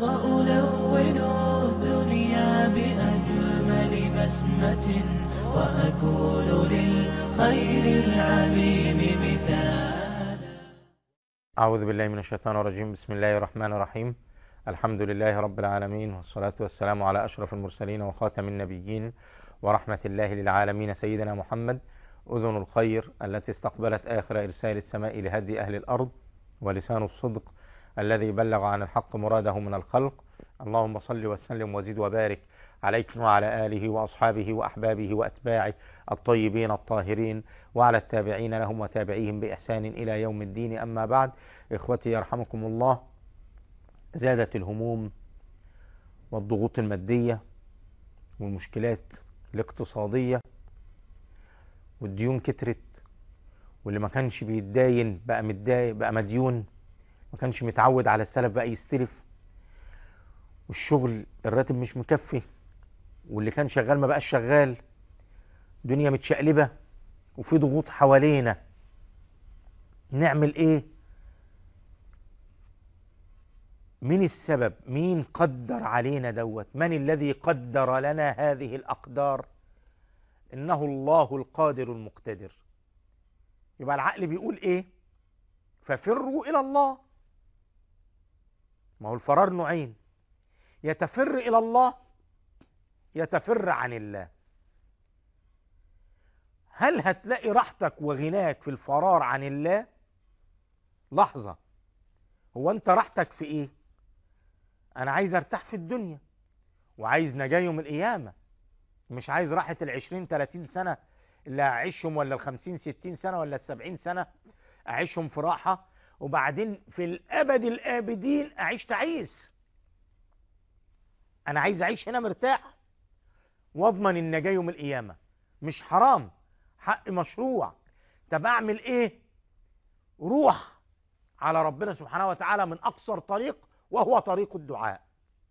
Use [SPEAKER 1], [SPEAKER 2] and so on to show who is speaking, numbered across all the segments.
[SPEAKER 1] وألون الدنيا بأجمل بسمة وأكون للخير العميم مثالا
[SPEAKER 2] أعوذ بالله من الشيطان الرجيم بسم الله الرحمن الرحيم الحمد لله رب العالمين والصلاة والسلام على أشرف المرسلين وخاتم النبيين ورحمة الله للعالمين سيدنا محمد أذن الخير التي استقبلت آخر إرسال السماء لهدي أهل الأرض ولسان الصدق الذي بلغ عن الحق مراده من الخلق اللهم صل وسلم وزد وبارك عليك وعلى آله وأصحابه وأحبابه وأتباعه الطيبين الطاهرين وعلى التابعين لهم وتابعيهم بإحسان إلى يوم الدين أما بعد إخوتي يرحمكم الله زادت الهموم والضغوط المادية والمشكلات الاقتصادية والديون كترت واللي ما كانش بيتداين بقى متداين بقى مديون ما كانش متعود على السلف بقى يستلف والشغل الراتب مش مكفي واللي كان شغال ما بقاش شغال دنيا متشقلبة وفي ضغوط حوالينا نعمل ايه مين السبب مين قدر علينا دوت من الذي قدر لنا هذه الأقدار إنه الله القادر المقتدر يبقى العقل بيقول إيه ففروا إلى الله ما هو الفرار نوعين يتفر إلى الله يتفر عن الله هل هتلاقي راحتك وغناك في الفرار عن الله لحظة هو انت راحتك في ايه انا عايز ارتاح في الدنيا وعايز نجاة يوم القيامة مش عايز راحة العشرين تلاتين سنة اللي اعيشهم ولا الخمسين ستين سنة ولا السبعين سنة اعيشهم في راحة وبعدين في الابد الابدين اعيش تعيس انا عايز اعيش هنا مرتاح واضمن النجاة يوم القيامة مش حرام حق مشروع طب اعمل ايه روح على ربنا سبحانه وتعالى من اقصر طريق وهو طريق الدعاء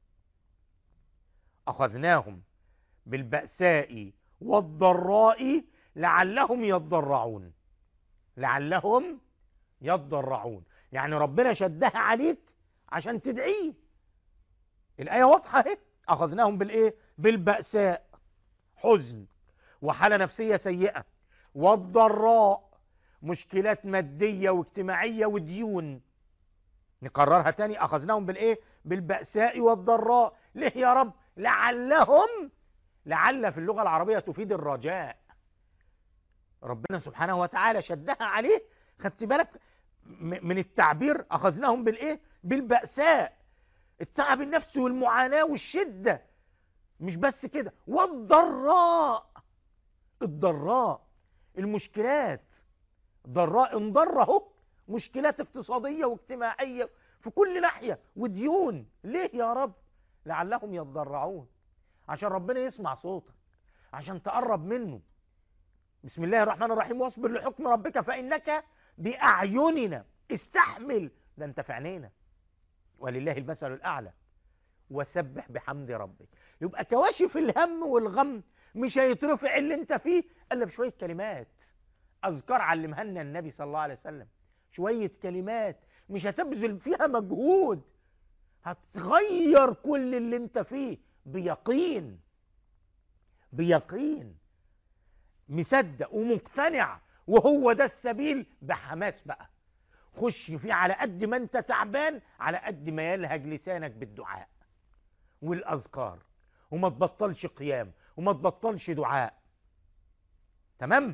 [SPEAKER 2] اخذناهم بالبأساء والضراء لعلهم يضرعون لعلهم يضرعون يعني ربنا شدها عليك عشان تدعيه الآية واضحة اهي أخذناهم بالإيه؟ بالبأساء حزن وحالة نفسية سيئة والضراء مشكلات مادية واجتماعية وديون نكررها تاني أخذناهم بالإيه؟ بالبأساء والضراء ليه يا رب؟ لعلهم لعل في اللغة العربية تفيد الرجاء ربنا سبحانه وتعالى شدها عليه خدت بالك من التعبير أخذناهم بالإيه؟ بالبأساء التعب النفسي والمعاناة والشدة مش بس كده والضراء الضراء المشكلات ضراء انضر اهو مشكلات اقتصادية واجتماعية في كل ناحية وديون ليه يا رب لعلهم يتضرعون عشان ربنا يسمع صوتك عشان تقرب منه بسم الله الرحمن الرحيم واصبر لحكم ربك فإنك بأعيننا استحمل ده انت في عينينا ولله المثل الأعلى وسبح بحمد ربك يبقى كواشف الهم والغم مش هيترفع اللي انت فيه الا بشويه كلمات اذكار علمها لنا النبي صلى الله عليه وسلم شويه كلمات مش هتبذل فيها مجهود هتغير كل اللي انت فيه بيقين بيقين مصدق ومقتنع وهو ده السبيل بحماس بقى خش فيه على قد ما انت تعبان على قد ما يلهج لسانك بالدعاء والاذكار وما تبطلش قيام وما تبطلش دعاء تمام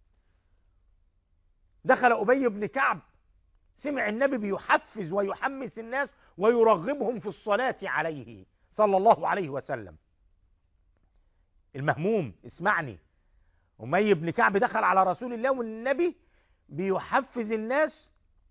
[SPEAKER 2] دخل ابي بن كعب سمع النبي بيحفز ويحمس الناس ويرغبهم في الصلاة عليه صلى الله عليه وسلم المهموم اسمعني أمي بن كعب دخل على رسول الله والنبي بيحفز الناس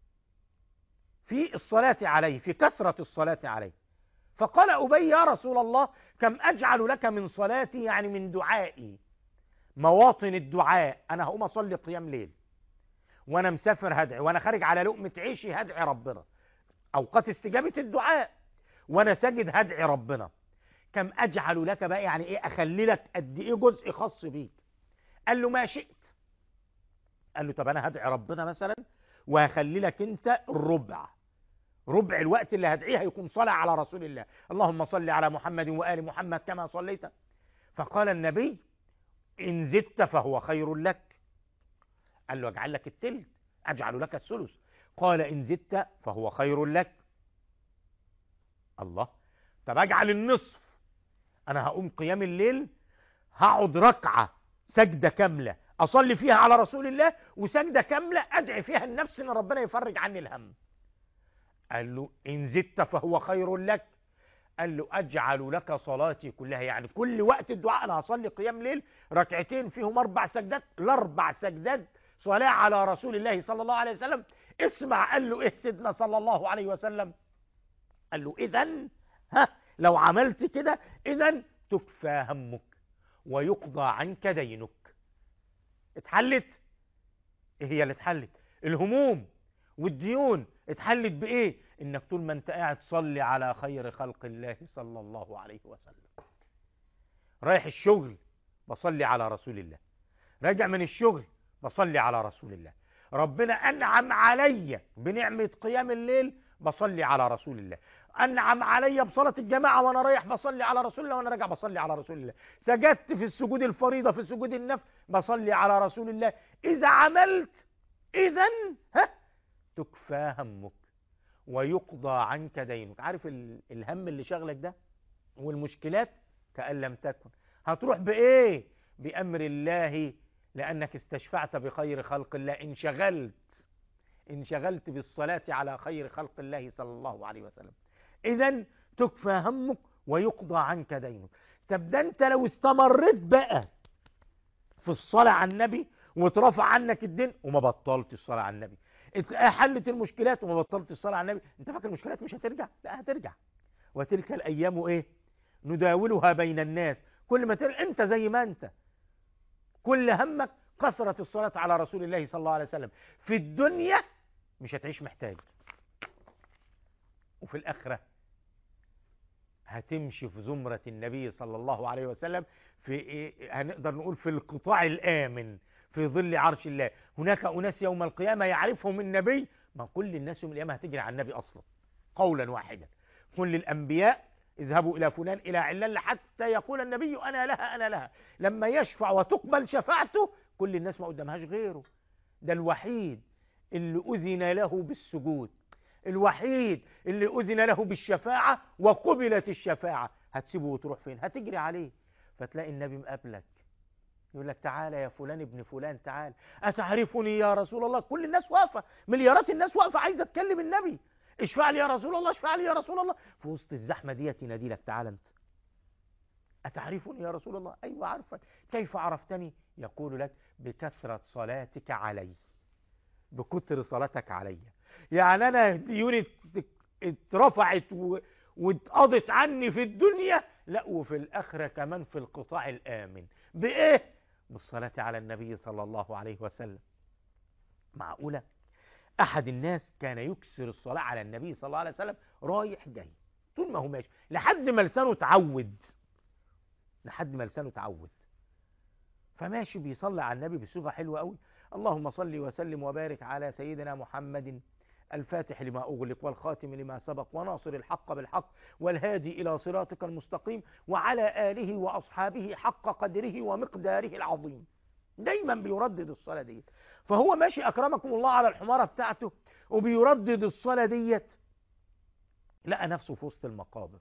[SPEAKER 2] في الصلاة عليه في كثرة الصلاة عليه فقال أبي يا رسول الله كم أجعل لك من صلاتي يعني من دعائي مواطن الدعاء أنا هقوم أصلي قيام ليل وأنا مسافر هدعي وأنا خارج على لقمة عيشي هدعي ربنا أوقات استجابة الدعاء وأنا ساجد هدعي ربنا كم أجعل لك بقى يعني إيه أخلي لك قد إيه جزء خاص بيك قال له ما شئت قال له طب أنا هدعي ربنا مثلا وهخلي لك أنت الربع ربع الوقت اللي هدعيه هيكون صلاة على رسول الله اللهم صل على محمد وآل محمد كما صليت فقال النبي إن زدت فهو خير لك قال له اجعل لك التلت أجعل لك الثلث قال إن زدت فهو خير لك الله طب أجعل النصف أنا هقوم قيام الليل هقعد ركعة سجدة كاملة أصلي فيها على رسول الله وسجدة كاملة أدعي فيها النفس إن ربنا يفرج عني الهم قال له إن زدت فهو خير لك قال له أجعل لك صلاتي كلها يعني كل وقت الدعاء أنا هصلي قيام ليل ركعتين فيهم أربع سجدات الأربع سجدات صلاة على رسول الله صلى الله عليه وسلم اسمع قال له إيه سيدنا صلى الله عليه وسلم قال له إذا ها لو عملت كده إذا تكفى همك ويقضى عنك دينك اتحلت ايه هي اللي اتحلت الهموم والديون اتحلت بايه انك طول ما انت قاعد صلي على خير خلق الله صلى الله عليه وسلم رايح الشغل بصلي على رسول الله راجع من الشغل بصلي على رسول الله ربنا انعم علي بنعمة قيام الليل بصلي على رسول الله انعم علي بصلاة الجماعة وانا رايح بصلي على رسول الله وانا راجع بصلي على رسول الله سجدت في السجود الفريضة في سجود النفل بصلي على رسول الله اذا عملت اذا ها تكفى همك ويقضى عنك دينك عارف ال- الهم اللي شغلك ده والمشكلات كأن لم تكن هتروح بايه بامر الله لانك استشفعت بخير خلق الله انشغلت انشغلت بالصلاة على خير خلق الله صلى الله عليه وسلم اذا تكفى همك ويقضى عنك دينك طب ده انت لو استمريت بقى في الصلاة على النبي واترفع عنك الدين وما بطلت الصلاة على النبي ات- حلت المشكلات وما بطلت الصلاة على النبي انت فاكر المشكلات مش هترجع لا هترجع وتلك الايام ايه نداولها بين الناس كل ما تر... انت زي ما انت كل همك كثرة الصلاة على رسول الله صلى الله عليه وسلم في الدنيا مش هتعيش محتاج وفي الآخرة هتمشي في زمرة النبي صلى الله عليه وسلم في إيه هنقدر نقول في القطاع الآمن في ظل عرش الله هناك أناس يوم القيامة يعرفهم النبي ما كل الناس يوم القيامة هتجري على النبي أصلا قولا واحدا كل الأنبياء اذهبوا إلى فلان إلى علان حتى يقول النبي أنا لها أنا لها لما يشفع وتقبل شفاعته كل الناس ما قدامهاش غيره ده الوحيد اللي أذن له بالسجود الوحيد اللي أذن له بالشفاعة وقبلت الشفاعة هتسيبه وتروح فين هتجري عليه فتلاقي النبي مقابلك يقول لك تعالى يا فلان ابن فلان تعال أتعرفني يا رسول الله كل الناس واقفة مليارات الناس واقفة عايزة تكلم النبي اشفع لي يا رسول الله اشفع لي يا رسول الله في وسط الزحمة ديت ينادي لك تعال انت أتعرفني يا رسول الله أيوة عارفك كيف عرفتني يقول لك بكثرة صلاتك علي بكتر صلاتك علي يعني أنا ديوني اترفعت و... واتقضت عني في الدنيا لا وفي الآخرة كمان في القطاع الآمن بإيه؟ بالصلاة على النبي صلى الله عليه وسلم معقولة أحد الناس كان يكسر الصلاة على النبي صلى الله عليه وسلم رايح جاي طول ما هو ماشي لحد ما لسانه اتعود لحد ما لسانه اتعود فماشي بيصلي على النبي بصيغه حلوه قوي اللهم صل وسلم وبارك على سيدنا محمد الفاتح لما أغلق والخاتم لما سبق وناصر الحق بالحق والهادي إلى صراطك المستقيم وعلى آله وأصحابه حق قدره ومقداره العظيم دايما بيردد الصلاة ديت فهو ماشي أكرمكم الله على الحمارة بتاعته وبيردد الصلاة ديت لقى نفسه في وسط المقابر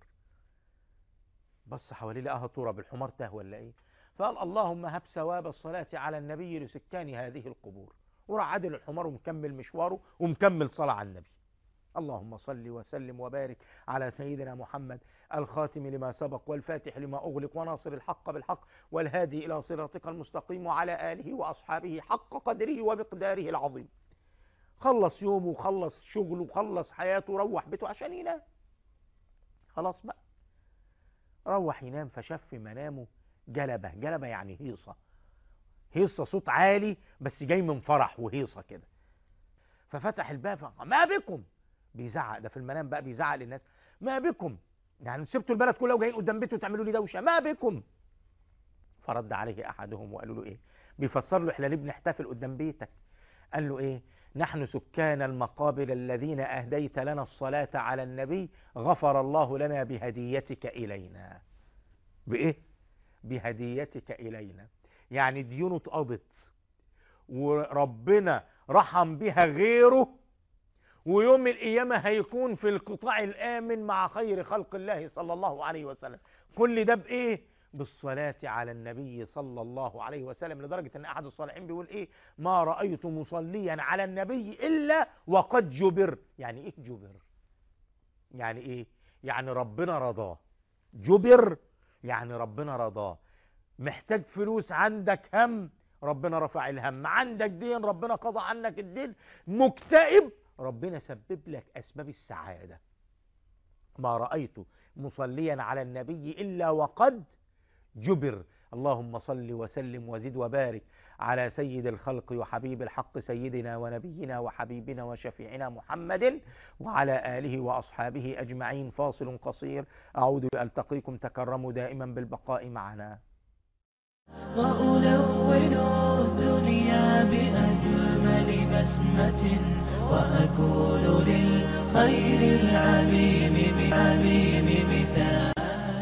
[SPEAKER 2] بص حواليه لقاها تراب الحمار تاه ولا ايه فقال اللهم هب ثواب الصلاة على النبي لسكان هذه القبور وراح عدل الحمار ومكمل مشواره ومكمل صلاة على النبي اللهم صل وسلم وبارك على سيدنا محمد الخاتم لما سبق والفاتح لما أغلق وناصر الحق بالحق والهادي إلى صراطك المستقيم وعلى آله وأصحابه حق قدره ومقداره العظيم خلص يومه وخلص شغله وخلص حياته روح بيته عشان ينام خلاص بقى روح ينام فشاف في منامه جلبة جلبة يعني هيصة هيصة صوت عالي بس جاي من فرح وهيصة كده ففتح الباب فقال ما بكم بيزعق ده في المنام بقى بيزعق للناس ما بكم يعني سبتوا البلد كلها وجايين قدام بيته تعملوا لي دوشه ما بكم فرد عليه احدهم وقالوا له ايه بيفسر له احنا ليه بنحتفل قدام بيتك قال له ايه نحن سكان المقابر الذين أهديت لنا الصلاة على النبي غفر الله لنا بهديتك إلينا بإيه؟ بهديتك إلينا يعني ديونه اتقضت وربنا رحم بها غيره ويوم القيامة هيكون في القطاع الآمن مع خير خلق الله صلى الله عليه وسلم كل ده بإيه؟ بالصلاة على النبي صلى الله عليه وسلم لدرجة أن أحد الصالحين بيقول إيه ما رأيت مصليا على النبي إلا وقد جبر يعني إيه جبر يعني إيه يعني ربنا رضاه جبر يعني ربنا رضاه محتاج فلوس عندك هم ربنا رفع الهم عندك دين ربنا قضى عنك الدين مكتئب ربنا سبب لك أسباب السعادة ما رأيت مصليا على النبي إلا وقد جبر اللهم صل وسلم وزد وبارك على سيد الخلق وحبيب الحق سيدنا ونبينا وحبيبنا وشفيعنا محمد وعلى آله وأصحابه أجمعين فاصل قصير أعود ألتقيكم تكرموا دائما بالبقاء معنا
[SPEAKER 1] وألون الدنيا بأجمل بسمة وأكون للخير العميم بعميم مثالا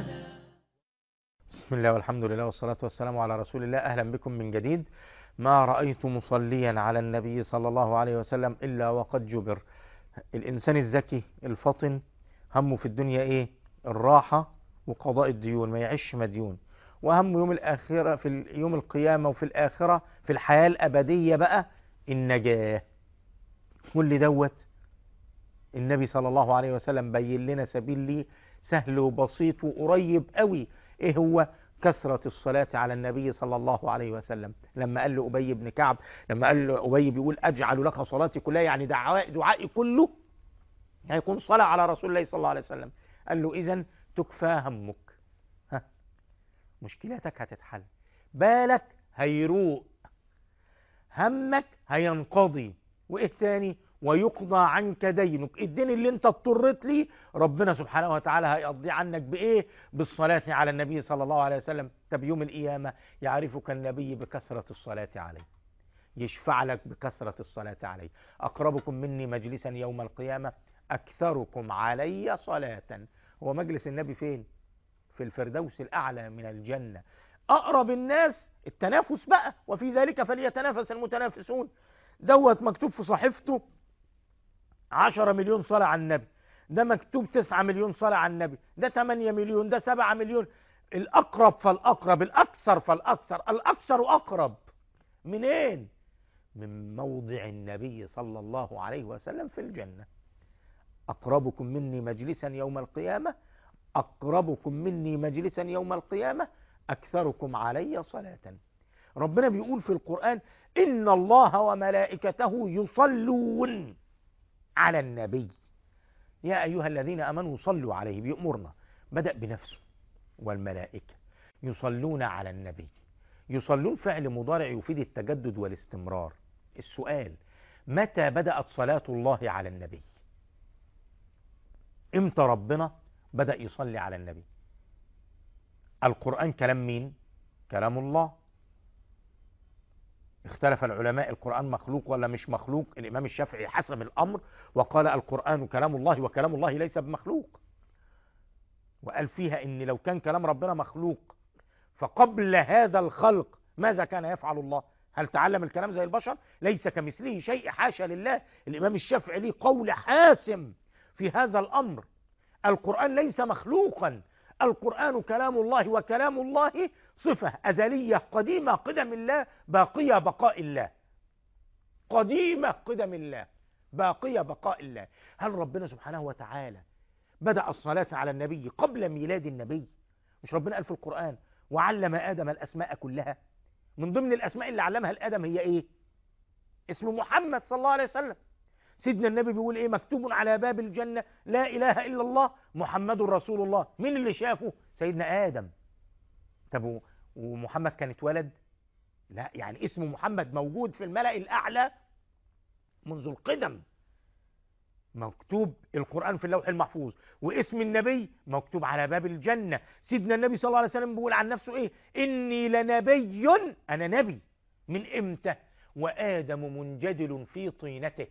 [SPEAKER 2] بسم الله والحمد لله والصلاة والسلام على رسول الله أهلا بكم من جديد ما رأيت مصليا على النبي صلى الله عليه وسلم إلا وقد جبر الإنسان الذكي الفطن همه في الدنيا إيه الراحة وقضاء الديون ما يعيش مديون وهم يوم الآخرة في يوم القيامة وفي الآخرة في الحياة الأبدية بقى النجاة كل دوت النبي صلى الله عليه وسلم بين لنا سبيل ليه سهل وبسيط وقريب قوي ايه هو كثرة الصلاة على النبي صلى الله عليه وسلم لما قال له أبي بن كعب لما قال له أبي بيقول أجعل لك صلاتي كلها يعني دعاء دعائي كله هيكون صلاة على رسول الله صلى الله عليه وسلم قال له إذا تكفى همك ها مشكلتك هتتحل بالك هيروق همك هينقضي وايه تاني ويقضى عنك دينك الدين اللي انت اضطريت ليه ربنا سبحانه وتعالى هيقضي عنك بايه بالصلاة على النبي صلى الله عليه وسلم طب يوم القيامة يعرفك النبي بكثرة الصلاة عليه يشفع لك بكثرة الصلاة عليه أقربكم مني مجلسا يوم القيامة أكثركم علي صلاة هو مجلس النبي فين في الفردوس الأعلى من الجنة أقرب الناس التنافس بقى وفي ذلك فليتنافس المتنافسون دوت مكتوب في صحيفته عشرة مليون صلاة على النبي ده مكتوب تسعة مليون صلاة على النبي ده تمانية مليون ده سبعة مليون الأقرب فالأقرب الأكثر فالأكثر الأكثر أقرب منين من موضع النبي صلى الله عليه وسلم في الجنة أقربكم مني مجلسا يوم القيامة أقربكم مني مجلسا يوم القيامة أكثركم علي صلاة ربنا بيقول في القرآن إن الله وملائكته يصلون على النبي يا أيها الذين أمنوا صلوا عليه بيأمرنا بدأ بنفسه والملائكة يصلون على النبي يصلون فعل مضارع يفيد التجدد والاستمرار السؤال متى بدأت صلاة الله على النبي امتى ربنا بدأ يصلي على النبي القرآن كلام مين كلام الله اختلف العلماء القرآن مخلوق ولا مش مخلوق الإمام الشافعي حسم الأمر وقال القرآن كلام الله وكلام الله ليس بمخلوق وقال فيها إن لو كان كلام ربنا مخلوق فقبل هذا الخلق ماذا كان يفعل الله هل تعلم الكلام زي البشر ليس كمثله شيء حاشا لله الإمام الشافعي ليه قول حاسم في هذا الأمر القرآن ليس مخلوقا القرآن كلام الله وكلام الله صفة أزلية قديمة قدم الله باقية بقاء الله قديمة قدم الله باقية بقاء الله هل ربنا سبحانه وتعالى بدأ الصلاة على النبي قبل ميلاد النبي مش ربنا قال في القرآن وعلم آدم الأسماء كلها من ضمن الأسماء اللي علمها الآدم هي إيه اسم محمد صلى الله عليه وسلم سيدنا النبي بيقول ايه مكتوب على باب الجنة لا اله الا الله محمد رسول الله مين اللي شافه سيدنا ادم طب ومحمد كان اتولد لا يعني اسم محمد موجود في الملأ الاعلى منذ القدم مكتوب القرآن في اللوح المحفوظ واسم النبي مكتوب على باب الجنة سيدنا النبي صلى الله عليه وسلم بيقول عن نفسه ايه اني لنبي انا نبي من امتى وآدم منجدل في طينته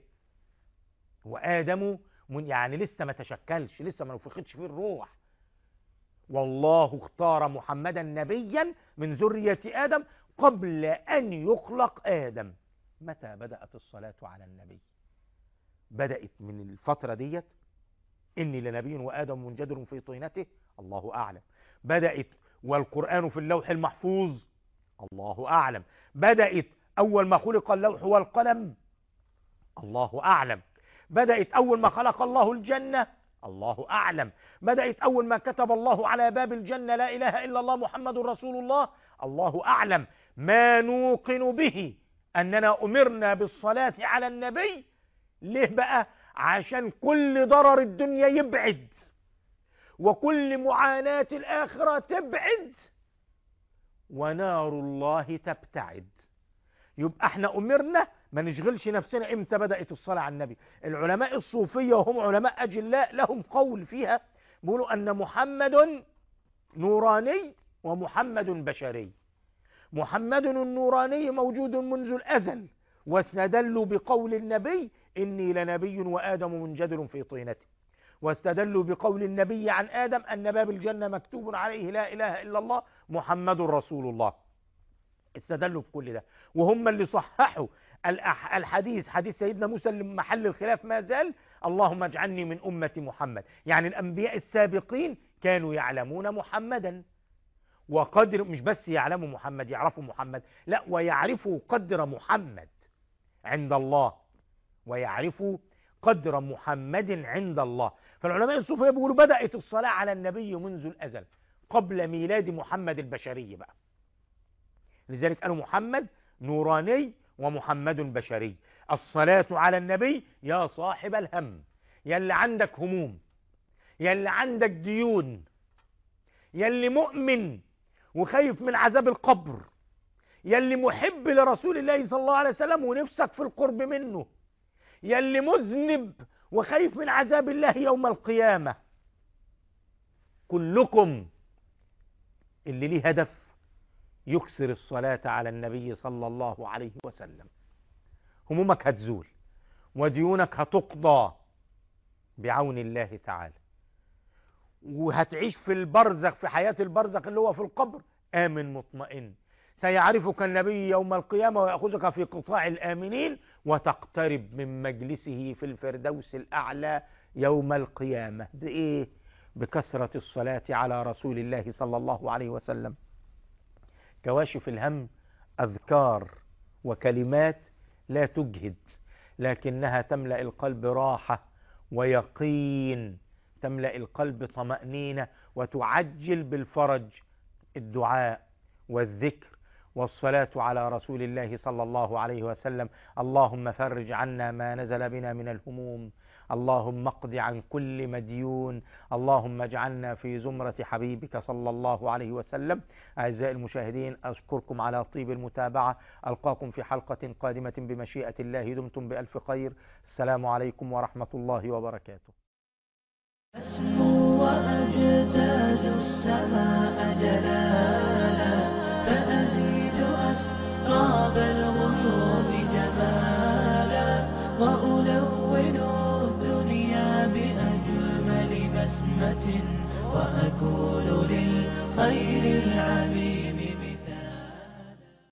[SPEAKER 2] وآدم من يعني لسه ما تشكلش لسه ما نفختش فيه الروح والله اختار محمدا نبيا من ذرية آدم قبل أن يخلق آدم متى بدأت الصلاة على النبي بدأت من الفترة ديت إني لنبي وآدم منجدر في طينته الله أعلم بدأت والقرآن في اللوح المحفوظ الله أعلم بدأت أول ما خلق اللوح والقلم الله أعلم بدأت أول ما خلق الله الجنة الله أعلم بدأت أول ما كتب الله على باب الجنة لا إله إلا الله محمد رسول الله الله أعلم ما نوقن به أننا أمرنا بالصلاة على النبي ليه بقى عشان كل ضرر الدنيا يبعد وكل معاناة الآخرة تبعد ونار الله تبتعد يبقى احنا أمرنا ما نشغلش نفسنا امتى بدأت الصلاة على النبي العلماء الصوفية وهم علماء أجلاء لهم قول فيها بيقولوا أن محمد نوراني ومحمد بشري محمد النوراني موجود منذ الأزل واستدلوا بقول النبي إني لنبي وآدم منجدر في طينته واستدلوا بقول النبي عن آدم أن باب الجنة مكتوب عليه لا إله إلا الله محمد رسول الله استدلوا بكل ده وهم اللي صححوا الحديث حديث سيدنا موسى اللي محل الخلاف ما زال اللهم اجعلني من أمة محمد يعني الأنبياء السابقين كانوا يعلمون محمدا وقدر مش بس يعلموا محمد يعرفوا محمد لا ويعرفوا قدر محمد عند الله ويعرفوا قدر محمد عند الله فالعلماء الصوفية بيقولوا بدأت الصلاة على النبي منذ الأزل قبل ميلاد محمد البشري بقى لذلك قالوا محمد نوراني ومحمد بشري الصلاة على النبي يا صاحب الهم يا اللي عندك هموم يا اللي عندك ديون يا اللي مؤمن وخايف من عذاب القبر يا اللي محب لرسول الله صلى الله عليه وسلم ونفسك في القرب منه يا اللي مذنب وخايف من عذاب الله يوم القيامة كلكم اللي ليه هدف يكسر الصلاة على النبي صلى الله عليه وسلم همومك هتزول وديونك هتقضى بعون الله تعالى وهتعيش في البرزخ في حياة البرزخ اللي هو في القبر آمن مطمئن سيعرفك النبي يوم القيامة ويأخذك في قطاع الآمنين وتقترب من مجلسه في الفردوس الأعلى يوم القيامة بإيه؟ بكثرة الصلاة على رسول الله صلى الله عليه وسلم كواشف الهم أذكار وكلمات لا تجهد لكنها تملأ القلب راحة ويقين تملأ القلب طمأنينة وتعجل بالفرج الدعاء والذكر والصلاة على رسول الله صلى الله عليه وسلم اللهم فرج عنا ما نزل بنا من الهموم اللهم اقض عن كل مديون اللهم اجعلنا في زمرة حبيبك صلى الله عليه وسلم أعزائي المشاهدين أشكركم على طيب المتابعة ألقاكم في حلقة قادمة بمشيئة الله دمتم بألف خير السلام عليكم ورحمة الله وبركاته
[SPEAKER 1] أسمو وأجتاز السماء جلالا فأزيد أسراب